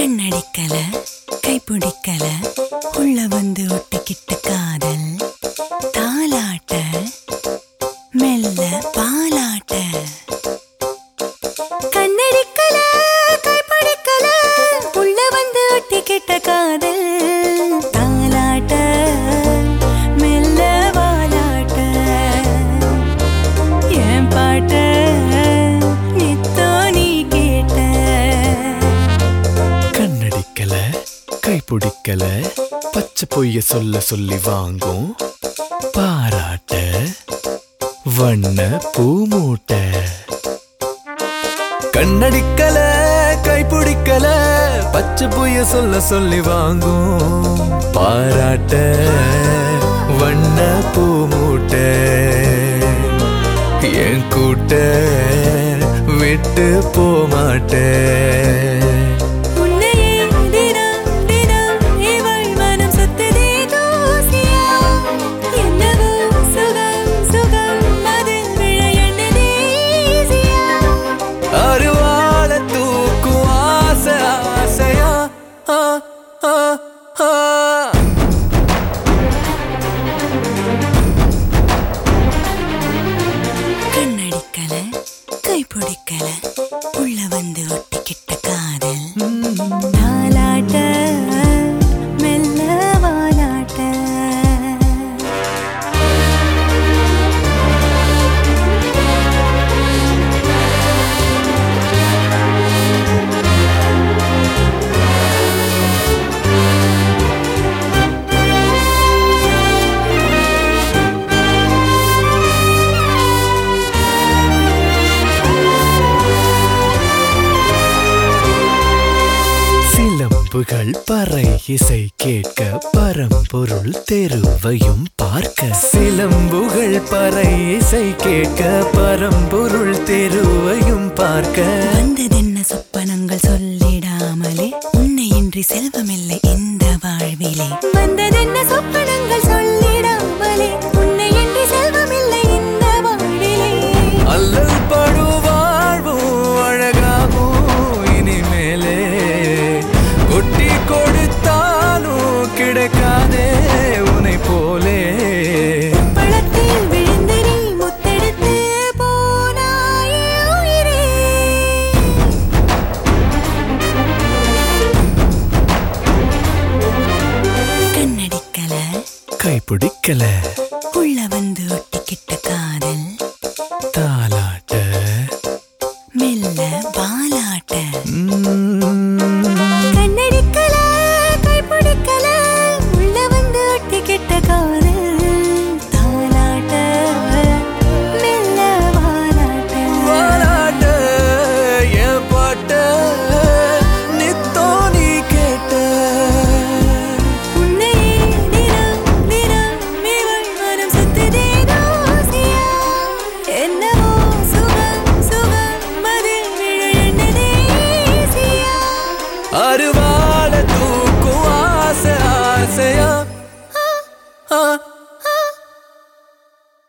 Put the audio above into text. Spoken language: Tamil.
கண்ணடிக்கல கைப்பிடிக்கல உள்ள வந்து ஒட்டிக்கிட்ட காதல் தாலாட்ட மெல்ல பாலாட்ட கண்ணடிக்கல கைப்பிடிக்கல உள்ள வந்து ஒட்டிக்கிட்ட காதல் தாலாட்ட மெல்ல வாலாட்ட என் பாட்ட நித்தோ நீ கேட்ட கண்ணடிக்கல கைப்பிடிக்கல பச்சை பொய்ய சொல்ல சொல்லி வாங்கும் பாராட்ட வண்ண பூமூட்ட கண்ணடிக்கல கைப்பிடிக்கல பச்சை பொய்ய சொல்ல சொல்லி வாங்கும் பாராட்ட வண்ண பூமூட்ட என் கூட்ட விட்டு போமாட்டேன் உன்னையே தினம் தினம் இவள் மனம் சுத்ததே தூசியா என்னவோ சுகம் சுகம் அதில் விழ எண்ணதே ஈஸியா அருவாள தூக்கும் ஆசை ஆசையா ஆ, ஆ, ஆ. கண்ணடிக்கல கைப்பிடிக்கல உள்ள வந்து ஒட்டிக்கிட்ட காதல் தாலாட்ட மெல்ல வாலாட்ட சிலம்புகள் பறை இசை கேட்க பரம்பொருள் தெருவையும் பார்க்க சிலம்புகள் பறை இசை கேட்க பரம்பொருள் தெருவையும் பார்க்க வந்ததென்ன சொப்பனங்கள் சொல்லிடாமலே உன்னை இன்றி செல்வமில்லை இந்த வாழ்விலே வந்ததென்ன சொப்பனங்கள் சொல்லிடாமலே உன்னை இன்றி செல்வமில்லை இந்த வாழ்விலே அல்லல் படு வாழ்வும் அழகாகும் இனிமேலே கொட்டி கொடுத்தாலும் கிடைக்காதே உனை போலே பழத்தில் விழுந்து நீ முத்தெடுத்து போனாயே உயிரே கண்ணடிக்கல கைப்பிடிக்கல உள்ள வந்து ஒட்டிக்கிட்ட காதல் தாலாட்ட மெல்ல பாலாட்ட உம், கண்ணடிக்கல கைப்பிடிக்கல உள்ள வந்து ஒட்டிக்கிட்ட காதல் தாலாட்ட மெல்ல வாலாட்ட வாலாட்ட என் பாட்ட நித்தோ நீ கேட்ட உன்னையே தினம் தினம் இவள் மனம் சுத்துதே தூசியா என்னவோ சுகம் சுகம் அதில் விழ எண்ணதே ஈஸியா அருவாள